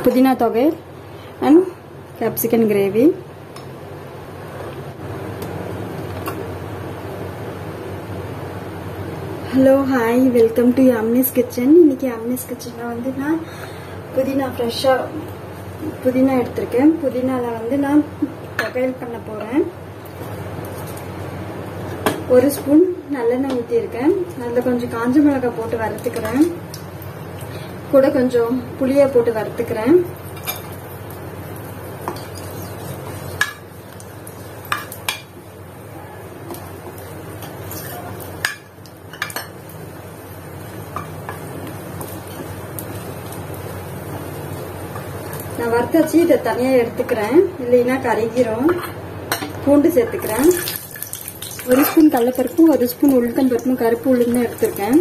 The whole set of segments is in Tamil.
புதினா தொகை and capsicum gravy hello hi welcome to Amni's kitchen இன்னைக்கு அம்னிஸ் கிச்சனில் வந்து நான் புதினா ஃப்ரெஷ்ஷாக புதினா எடுத்திருக்கேன் புதினாவில் வந்து நான் தொகையல் பண்ண போகிறேன் ஒரு ஸ்பூன் நல்லெண்ணெய் ஊற்றியிருக்கேன் அதில் கொஞ்சம் காஞ்ச மிளகாய் போட்டு வறுத்துக்கிறேன் கூட கொஞ்சம் புளியை போட்டு வறுத்துக்கிறேன் நான் வறுத்தாச்சு இதை தனியாக எடுத்துக்கிறேன் இல்லைன்னா கருகிரும் பூண்டு சேர்த்துக்கிறேன் ஒரு ஸ்பூன் கடலப்பருப்பும் ஒரு ஸ்பூன் உளுத்தம் பருப்பும் கருப்பு உளுந்தும் எடுத்திருக்கேன்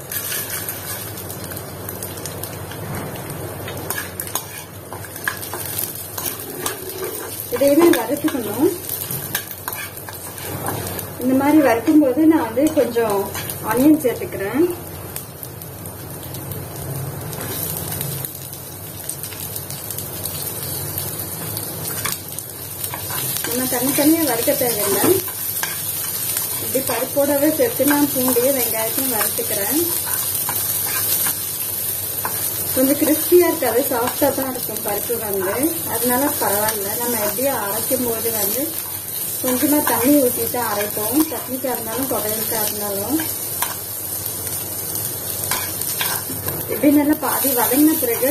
இதையுமே வறுத்துக்கணும் இந்த மாதிரி வறுக்கும் போது நான் வந்து கொஞ்சம் ஆனியன் சேர்த்துக்கிறேன் நம்ம தனித்தனியாக வறுக்க தேவையில்லை இப்படி பருப்போடவே சேர்த்து நான் பூண்டையும் வெங்காயத்தையும் வறுத்துக்கிறேன் கொஞ்சம் கிறிஸ்பியா இருக்காது சாஃப்டா தான் இருக்கும் பருப்பு வந்து அதனால பரவாயில்ல நம்ம எப்படியும் அரைக்கும் போது வந்து கொஞ்சமா தண்ணி ஊற்றிட்டு அரைப்போம் சட்னிக்கா இருந்தாலும் குடலுக்கா இருந்தாலும் இப்படி நல்லா பாதி வதங்கின பிறகு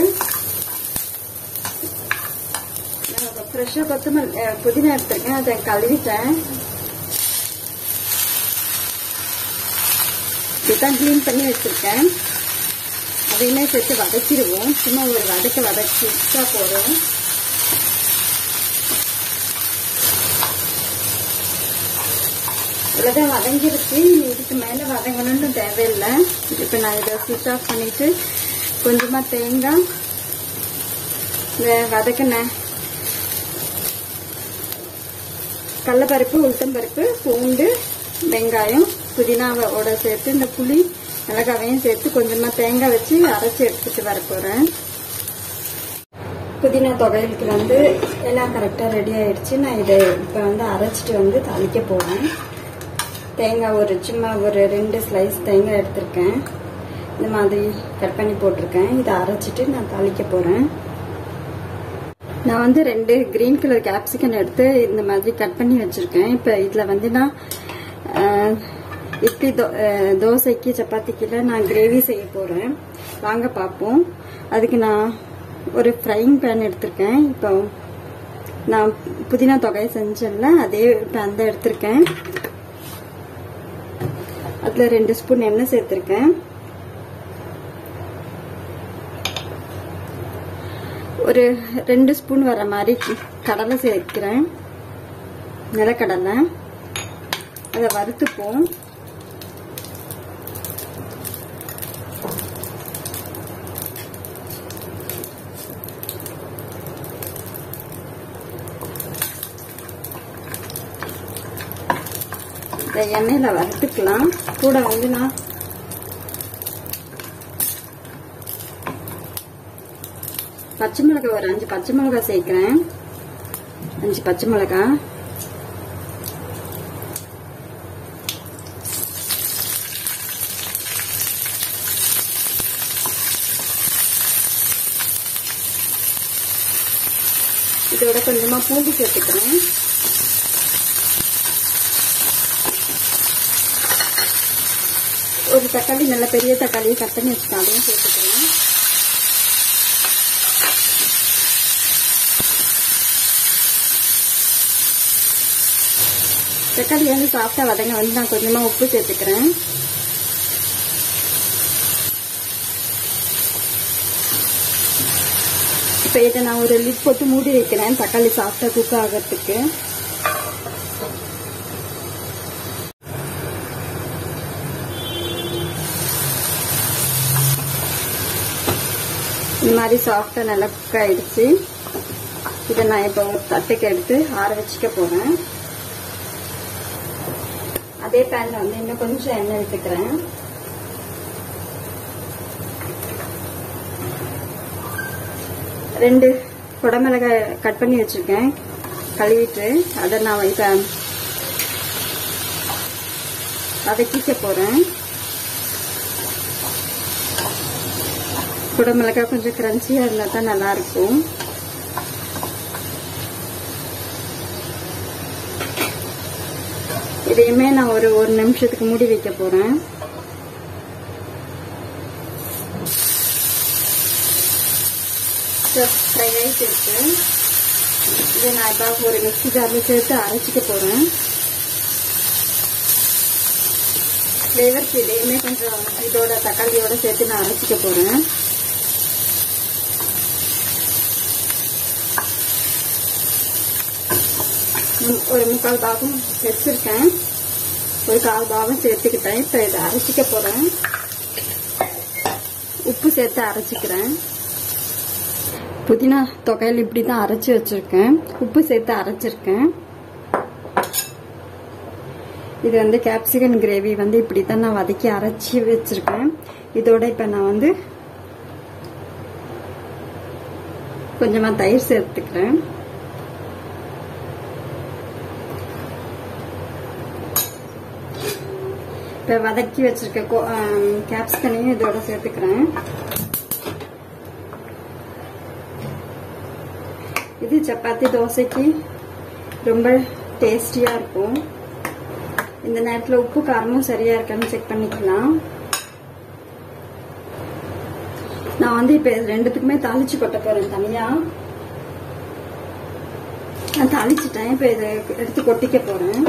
ஃப்ரெஷ்ஷாக கொத்தமல்லி புதினா எடுத்திருக்கேன் அதை கழுவிட்டேன் இப்படிதான் க்ளீன் பண்ணி வச்சிருக்கேன் அதையுமே சேர்த்து வதக்கிடுவோம் சும்மா ஒரு வதக்க வதக்கிட்டா போதும் இவ்வளோதான் வதங்கிருச்சு இதுக்கு மேலே வதங்கணும்னு தேவையில்லை இப்போ நான் இதை ஸ்விட்ச் ஆஃப் பண்ணிட்டு கொஞ்சமாக தேங்காய் இந்த வதக்கினேன் கடலப்பருப்பு உளுத்தம்பருப்பு பூண்டு வெங்காயம் புதினாவோட சேர்த்து இந்த புளி மிளகாவையும் சேர்த்து கொஞ்சமா தேங்காய் வச்சு அரைச்சி எடுத்துட்டு வர போறேன் புதினா தொகையலுக்கு வந்து எல்லாம் கரெக்டாக ரெடி ஆயிடுச்சு நான் இதை இப்போ வந்து அரைச்சிட்டு வந்து தாளிக்க போறேன் தேங்காய் ஒரு சும்மா ஒரு ரெண்டு ஸ்லைஸ் தேங்காய் எடுத்திருக்கேன் இந்த மாதிரி கட் பண்ணி போட்டிருக்கேன் இதை அரைச்சிட்டு நான் தாளிக்க போறேன் நான் வந்து ரெண்டு கிரீன் கலர் கேப்சிகன் எடுத்து இந்த மாதிரி கட் பண்ணி வச்சிருக்கேன் இப்போ இதில் வந்து நான் இட்லி தோசைக்கு சப்பாத்திக்கு நான் கிரேவி செய்ய போகிறேன் வாங்க பார்ப்போம் அதுக்கு நான் ஒரு ஃப்ரைங் பேன் எடுத்திருக்கேன் இப்போ நான் புதினா தொகை செஞ்சேன்ல அதே பேன் தான் எடுத்திருக்கேன் அதில் ரெண்டு ஸ்பூன் எண்ணெய் சேர்த்துருக்கேன் ஒரு ரெண்டு ஸ்பூன் வர மாதிரி கடலை சேர்க்கிறேன் நிலக்கடலை அதை வறுத்துப்போம் இந்த எண்ணெயில வறுத்துக்கலாம் கூட வந்து நான் பச்சை மிளகாய் ஒரு அஞ்சு பச்சை மிளகாய் சேர்க்கிறேன் அஞ்சு பச்சை மிளகாய் இதோட கொஞ்சமா பூண்டு சேர்த்துக்கிறேன் ஒரு தக்காளி நல்ல பெரிய தக்காளியை கட் பண்ணி வச்சுக்கேன் அதையும் சேர்த்துக்கிறேன் தக்காளி வந்து சாஃப்டா வதங்க வந்து நான் கொஞ்சமா உப்பு சேர்த்துக்கிறேன் இப்போ இதை நான் ஒரு லிட் போட்டு மூடி வைக்கிறேன் தக்காளி சாஃப்டா குக் ஆகிறதுக்கு இந்த மாதிரி சாஃப்டா நல்லா குக் ஆயிடுச்சு இதை நான் இப்போ ஒரு தட்டுக்கு எடுத்து ஆற வச்சுக்க போறேன் அதே பேன்ல வந்து இன்னும் கொஞ்சம் எண்ணெய் விட்டுக்கிறேன் ரெண்டு குடமிளகாய் கட் பண்ணி வச்சிருக்கேன் கழுவிட்டு அதை நான் இப்போ வதக்கிக்க போகிறேன் குடமிளகாய் கொஞ்சம் கிரன்ச்சியாக இருந்தால் தான் நல்லாயிருக்கும் இதையுமே நான் ஒரு ஒரு நிமிஷத்துக்கு மூடி வைக்க போகிறேன் ஃப்ரை ஆகிட்டு இருக்கு இதை நான் இப்போ ஒரு மிக்சி ஜாரில் சேர்த்து அரைச்சிக்க போகிறேன் ஃப்ளேவர்ஸ் இதையுமே கொஞ்சம் இதோட தக்காளியோட சேர்த்து நான் அரைச்சிக்க போகிறேன் ஒரு முக்கால் பாகம் வச்சிருக்கேன் ஒரு கால் பாகம் சேர்த்துக்கிட்டேன் இப்போ இதை அரைச்சிக்க போகிறேன் உப்பு சேர்த்து அரைச்சிக்கிறேன் புதினா தொகையில் இப்படி தான் அரைச்சி வச்சிருக்கேன் உப்பு சேர்த்து அரைச்சிருக்கேன் இது வந்து கேப்சிகன் கிரேவி வந்து இப்படி தான் நான் வதக்கி அரைச்சி வச்சிருக்கேன் இதோட இப்போ நான் வந்து கொஞ்சமாக தயிர் சேர்த்துக்கிறேன் இப்போ வதக்கி வச்சிருக்க கேப்சிகனையும் இதோட சேர்த்துக்கிறேன் இது சப்பாத்தி தோசைக்கு ரொம்ப டேஸ்டியாக இருக்கும் இந்த நேரத்தில் உப்பு காரமும் சரியாக இருக்கான்னு செக் பண்ணிக்கலாம் நான் வந்து இப்போ ரெண்டுத்துக்குமே தாளிச்சு கொட்ட போகிறேன் தனியாக நான் தாளிச்சிட்டேன் இப்போ இதை எடுத்து கொட்டிக்க போகிறேன்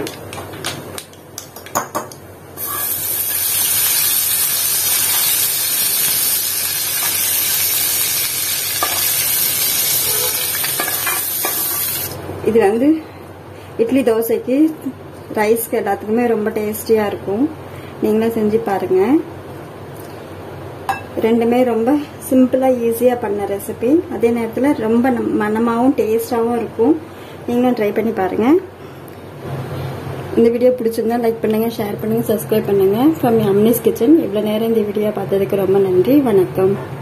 இது வந்து இட்லி தோசைக்கு ரைஸ்க்கு எல்லாத்துக்குமே ரொம்ப டேஸ்டியாக இருக்கும் நீங்களும் செஞ்சு பாருங்க ரெண்டுமே ரொம்ப சிம்பிளாக ஈஸியாக பண்ண ரெசிபி அதே நேரத்தில் ரொம்ப மனமாகவும் டேஸ்டாகவும் இருக்கும் நீங்களும் ட்ரை பண்ணி பாருங்கள் இந்த வீடியோ பிடிச்சிருந்தா லைக் பண்ணுங்கள் ஷேர் பண்ணுங்கள் சப்ஸ்கிரைப் பண்ணுங்கள் ஃப்ரம் அம்னிஸ் கிச்சன் இவ்வளோ நேரம் இந்த வீடியோ பார்த்ததுக்கு ரொம்ப நன்றி வணக்கம்